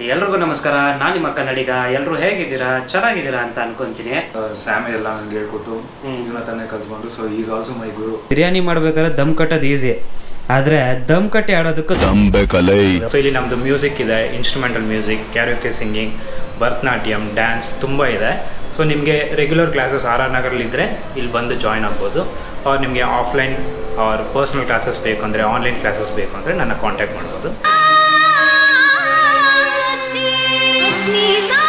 ಎಲ್ರಿಗೂ ನಮಸ್ಕಾರ ನಾನು ನಿಮ್ಮ ಕನ್ನಡಿಗ ಎಲ್ಲರೂ ಹೇಗಿದ್ದೀರಾ ಚೆನ್ನಾಗಿದ್ದೀರಾ ಅಂತ ಅನ್ಕೊಂತೀನಿ ಸ್ಯಾಮಿ ಎಲ್ಲ ನಂಗೆ ಹೇಳ್ಕೊಟ್ಟು ಹ್ಮ್. ಇವನ ತಾನೇ ಕಲ್ತ್ಕೊಂಡು ಸೊ ಈಸ್ ಆಲ್ಸೋ ಮೈ ಗುರು ಬಿರಿಯಾನಿ ಮಾಡ್ಬೇಕಾದ್ರೆ ದಮ್ ಕಟ್ಟೋದು ಈಸಿ ಆದ್ರೆ ದಮ್ ಕಟ್ಟಿ ಆಡೋದಕ್ಕೂ ದಂಬೆ ಕಲೈ ಸೊ ಇಲ್ಲಿ ನಮ್ಮದು ಮ್ಯೂಸಿಕ್ ಇದೆ instrumental music karaoke singing Bharatanatyam dance ತುಂಬ ಇದೆ ಸೊ ನಿಮಗೆ ರೆಗ್ಯುಲರ್ ಕ್ಲಾಸಸ್ ಆರ್ ಆರ್ ನಗರಲ್ಲಿದ್ದರೆ ಇಲ್ಲಿ ಬಂದು ಜಾಯ್ನ್ ಆಗ್ಬೋದು ಅವ್ರು ನಿಮಗೆ ಆಫ್ಲೈನ್ ಅವ್ರ ಪರ್ಸ್ನಲ್ ಕ್ಲಾಸಸ್ ಬೇಕು ಅಂದರೆ ಆನ್ಲೈನ್ ಕ್ಲಾಸಸ್ ಬೇಕು ಅಂದರೆ ನನ್ನ ಕಾಂಟ್ಯಾಕ್ಟ್ ಮಾಡ್ಬೋದು अग्नि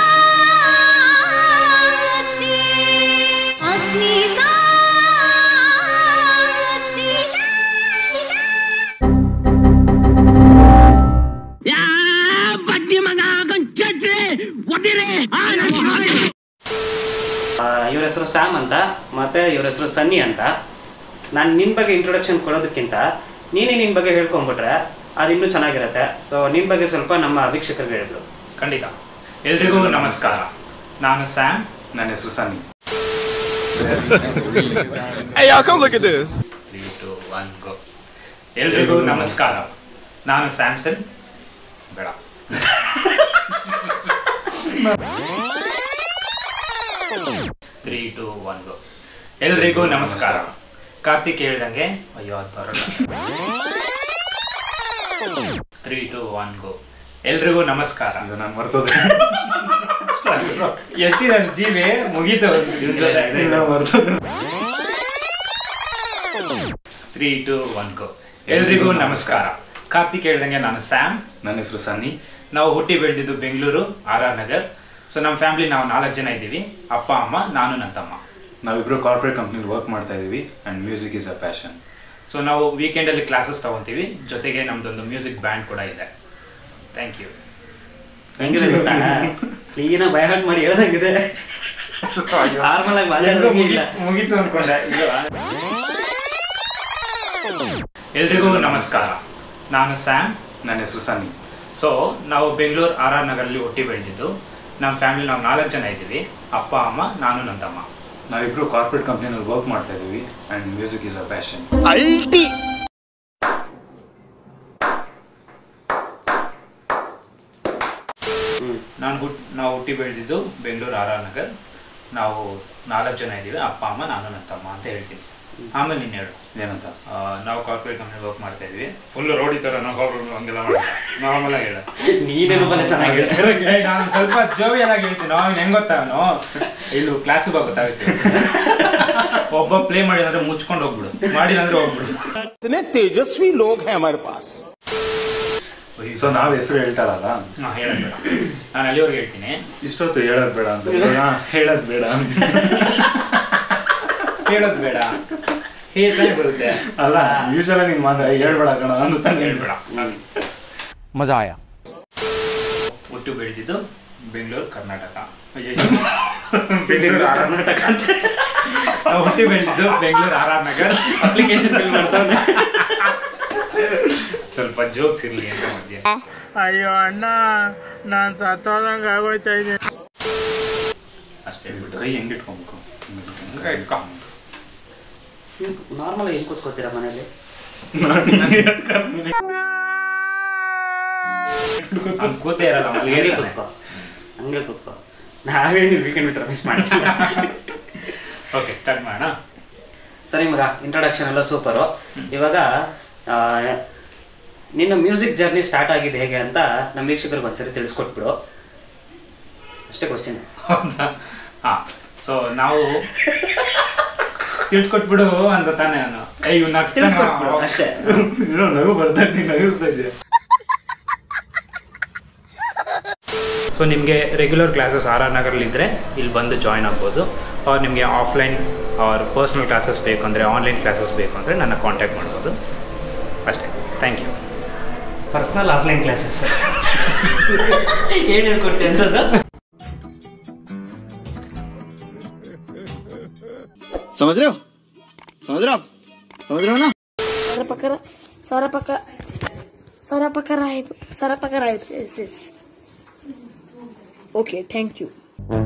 साक्षी अग्नि साक्षी ಇವ್ರ ಹೆಸರು ಸ್ಯಾಮ್ ಅಂತ ಮತ್ತೆ ಇವ್ರ ಹೆಸರು ಸನ್ನಿ ಅಂತ ನಾನು ನಿನ್ ಬಗ್ಗೆ ಇಂಟ್ರೊಡಕ್ಷನ್ ಕೊಡೋದಕ್ಕಿಂತ ನೀನೇ ನಿನ್ ಬಗ್ಗೆ ಹೇಳ್ಕೊಂಡ್ಬಿಟ್ರೆ ಅದು ಇನ್ನೂ ಚೆನ್ನಾಗಿರುತ್ತೆ ಸೊ ನಿನ್ ಬಗ್ಗೆ ಸ್ವಲ್ಪ ನಮ್ಮ ವೀಕ್ಷಕರಿಗೆ ಹೇಳಿದ್ರು ಖಂಡಿತ ಎಲ್ರಿಗೂ ನಮಸ್ಕಾರ ನಾನು ಸ್ಯಾಮ್ ನನ್ನ ಹೆಸರು Sunny Hey, y'all, come look at this. Three two one go ಎಲ್ರಿಗೂ ನಮಸ್ಕಾರ ನಾನು ಸ್ಯಾಮ್ಸನ್ ಬೇಡ ತ್ರೀ ಟು ಒನ್ ಗೋ ಎಲ್ರಿಗೂ ನಮಸ್ಕಾರ ಕಾರ್ತಿಕ್ ಹೇಳ್ದಂಗೆ ಅಯ್ಯೋ ಅದು ಬರೋಣ ತ್ರೀ ಟು ಒನ್ ಗೋ ಎಲ್ರಿಗೂ ನಮಸ್ಕಾರ ಇದು ನಾನು ಮರ್ತೋದೆ ಎಷ್ಟಿದೆ ಜೀವಿ ಮುಗೀತು ಇಲ್ಲ, ಮರ್ತೋದೆ ತ್ರೀ ಟು ಒನ್ ಗೋ ಎಲ್ರಿಗೂ ನಮಸ್ಕಾರ ಕಾರ್ತಿಕ್ ಹೇಳ್ದಂಗೆ ನಾನು ಸ್ಯಾಮ್ ನನ್ನ ಹೆಸರು ಸನ್ನಿ ನಾವು ಹುಟ್ಟಿ ಬೆಳೆದಿದ್ದು Bengaluru R R Nagar so ನಮ್ಮ ಫ್ಯಾಮಿಲಿ ನಾವು ನಾಲ್ಕು ಜನ ಇದ್ದೀವಿ ಅಪ್ಪ ಅಮ್ಮ ನಾನು ನನ್ನ ತಮ್ಮ ನಾವಿಬ್ರು ಕಾರ್ಪೊರೇಟ್ ಕಂಪ್ನಿಲಿ ವರ್ಕ್ ಮಾಡ್ತಾ ಇದೀವಿ and music is a passion so ನಾವು ವೀಕೆಂಡಲ್ಲಿ ಕ್ಲಾಸಸ್ ತಗೊಂತೀವಿ ಜೊತೆಗೆ ನಮ್ದೊಂದು ಮ್ಯೂಸಿಕ್ ಬ್ಯಾಂಡ್ ಕೂಡ ಇದೆ ಥ್ಯಾಂಕ್ ಯು ಹೆಂಗಿದೆ ಗೊತ್ತಾ ಕ್ಲೀನಾಗಿ ಬೈ ಹಾರ್ಟ್ ಮಾಡಿ ಹೇಳ್ದಂಗಿದೆ ನಾರ್ಮಲ್ ಆಗಿ ಮಾತಾಡೋದಿಲ್ಲ ಮುಗೀತು ಅನ್ಕೊಂಡೆ ಎಲ್ರಿಗೂ ನಮಸ್ಕಾರ ನಾನು ಸ್ಯಾಮ್ ನನ್ನ ಹೆಸರು ಸನ್ನಿ ಸೊ ನಾವು ಬೆಂಗಳೂರು ಆರ್ ಆರ್ ನಗರಲ್ಲಿ ಹುಟ್ಟಿ ಬೆಳೆದಿದ್ದು ನಮ್ಮ ಫ್ಯಾಮಿಲಿ ನಾವು ನಾಲ್ಕು ಜನ ಇದ್ದೀವಿ ಅಪ್ಪ ಅಮ್ಮ ನಾನು ನನ್ನ ತಮ್ಮ ನಾವಿಬ್ರು ಕಾರ್ಪೊರೇಟ್ ಕಂಪ್ನಿನಲ್ಲಿ ವರ್ಕ್ ಮಾಡ್ತಾ ಇದೀವಿ and music is a passion Alti. ನಾನು ಹುಟ್ ನಾವು ಹುಟ್ಟಿ ಬೆಳೆದಿದ್ದು ಬೆಂಗಳೂರು ಆರ್ ಆರ್ ನಗರ್ ನಾವು ನಾಲ್ಕು ಜನ ಇದ್ದೀವಿ ಅಪ್ಪ ಅಮ್ಮ ನಾನು ನನ್ನ ತಮ್ಮ ಅಂತ ಹೇಳ್ತೀನಿ ಆಮೇಲೆ ನೀನು ಹೇಳು ಏನಂತ ಆ, ನಾವು ಕಾರ್ಪೊರೇಟ್ ಕಂಪ್ನಿ ವರ್ಕ್ ಮಾಡ್ತಾ ಇದ್ವಿ ಫುಲ್ ರೋಡಿ ಥರ ನಾವು ಹೋಗ್ಬಿಟ್ಟು ಹಂಗೆಲ್ಲ ಮಾಡಿ ನಾರ್ಮಲ್ ಆಗಿ ಹೇಳ ನೀನೇನು ಬಲ್ಲ ಚೆನ್ನಾಗಿ ಹೇಳ್ತಾರೆ ನಾನು ಸ್ವಲ್ಪ ಜೋವಿಯಲ್ ಆಗಿ ಹೇಳ್ತೀನಿ ಅವ್ನು ಹೆಂಗ್ ಗೊತ್ತಾ ಅವನು ಇಲ್ಲು ಕ್ಲಾಸಿಗೆ ಗೊತ್ತಾಗುತ್ತೆ ಒಬ್ಬ ಪ್ಲೇ ಮಾಡಿದ್ರೆ ಮುಚ್ಕೊಂಡು ಹೋಗ್ಬಿಡು ಮಾಡಿಲ್ಲ ಹೋಗ್ಬಿಡು इतने तेजस्वी लोग हैं हमारे पास ಸೊ ನಾವು ಹೆಸರು ಹೇಳ್ತಾರಲ್ಲ ಹಾಂ ಹೇಳೋದು ಬೇಡ ನಾನು ಅಲ್ಲಿವರೆಗೆ ಹೇಳ್ತೀನಿ ಇಷ್ಟೊತ್ತು ಹೇಳೋದ್ ಬೇಡ ಅಂತ ಹಾ, ಹೇಳೋದ್ ಬೇಡ ಹೇಳೋದು ಬೇಡ ಹೇಳ್ತಾನೆ ಬರುತ್ತೆ ಅಲ್ಲ ಯೂಶಲ್ ನೀನ್ ಮಾತಾ ಹೇಳ್ಬೇಡ ಕಣ ಅಂತ ತಾನೇ ಹೇಳ್ಬೇಡ मजा आया ಹುಟ್ಟು ಬೆಳೆದಿದ್ದು ಬೆಂಗಳೂರು ಕರ್ನಾಟಕ ಬೆಂಗಳೂರು ಕರ್ನಾಟಕ ಅಂತ ನಾವು ಹುಟ್ಟಿ ಬೆಳೆದಿದ್ದು Bengaluru R R Nagar application fill ಮಾಡ್ತಾನೆ ಸ್ವಲ್ಪ ಜೋಕ್ಸ್ ಇರಲಿ ಅಂತ ಮಧ್ಯೆ ಅಯ್ಯೋ ಅಣ್ಣ ನಾನ್ ಸತ್ತೋದಂಗ ಆಗೋಯ್ತಾ ಇದೆ ಅಷ್ಟೇ ಹೇಳ್ಬಿಟ್ಟು ಕೈ ಹೆಂಗ್ ಇಟ್ಕೊಬೇಕು ಹಂಗೆ ಇಟ್ಕೊ. ನಾರ್ಮಲ್ ಆಗಿ ಹೆಂಗ್ ಕೂತ್ಕೋತೀರಾ ಮನೇಲಿ ಅವ್ನ್ ಕೂತೇ ಇರಲ್ಲ ಮಲ್ಗೆ ಹಂಗೆ ಇರ್ತಾನೆ. ಕೂತ್ಕೋ ಹಂಗೆ ಕೂತ್ಕೋ ನಾವೇನು ವೀಕೆಂಡ್ ಬಿಟ್ಟು ಮಿಸ್ ಮಾಡ್ತೀವಿ ಓಕೆ ಸ್ಟಾರ್ಟ್ ಮಾಡೋಣ ಸರಿ ಮಗ ಇಂಟ್ರೊಡಕ್ಷನ್ ಎಲ್ಲ ಸೂಪರು ಇವಾಗ ಆ, ನಿನ್ನ ಮ್ಯೂಸಿಕ್ ಜರ್ನಿ ಸ್ಟಾರ್ಟ್ ಆಗಿದೆ ಹೇಗೆ ಅಂತ ನಮ್ಮ ವೀಕ್ಷಕರಿಗೆ ಒಂದ್ಸರಿ ತಿಳಿಸ್ಕೊಟ್ಬಿಡು ಅಷ್ಟೇ ಕ್ವಶನ್ ಹೌದಾ ಹಾ ಸೊ ನಾವು ತಿಳ್ಸ್ಕೊಟ್ಬಿಡು ಅಂತ ತಾನೇ ನಾನು ಏ ಇವ್ ತಿಳಿಸ್ಕೊಟ್ಬಿಡು ಅಷ್ಟೇ ಇರೋ ನಗು ಬರ್ತಾ ನೀನ್ ನಗಿಸ್ತಾ ಇದೆಯಾ ಸೊ ನಿಮಗೆ ರೆಗ್ಯುಲರ್ ಕ್ಲಾಸಸ್ ಆರ್ ಆರ್ ನಗರಲ್ಲಿದ್ದರೆ ಇಲ್ಲಿ ಬಂದು ಜಾಯ್ನ್ ಆಗ್ಬೋದು ಅವ್ರು ನಿಮಗೆ ಆಫ್ಲೈನ್ ಅವ್ರ ಪರ್ಸ್ನಲ್ ಕ್ಲಾಸಸ್ ಬೇಕು ಅಂದರೆ ಆನ್ಲೈನ್ ಕ್ಲಾಸಸ್ ಬೇಕು ಅಂದರೆ ನನ್ನ ಕಾಂಟ್ಯಾಕ್ಟ್ ಮಾಡ್ಬೋದು ಅಷ್ಟೇ thank you personal offline classes ಏನು ಹೇಳ್ಕೊಡ್ತೀವಿ ಅಂತದ್ದು ಸಮझ रहे हो समझ रहे हो आप समझ रहे हो ना Sarapakara, Sarapaka, Sarapakara, Sarapakara. Yes, yes. Okay, thank you.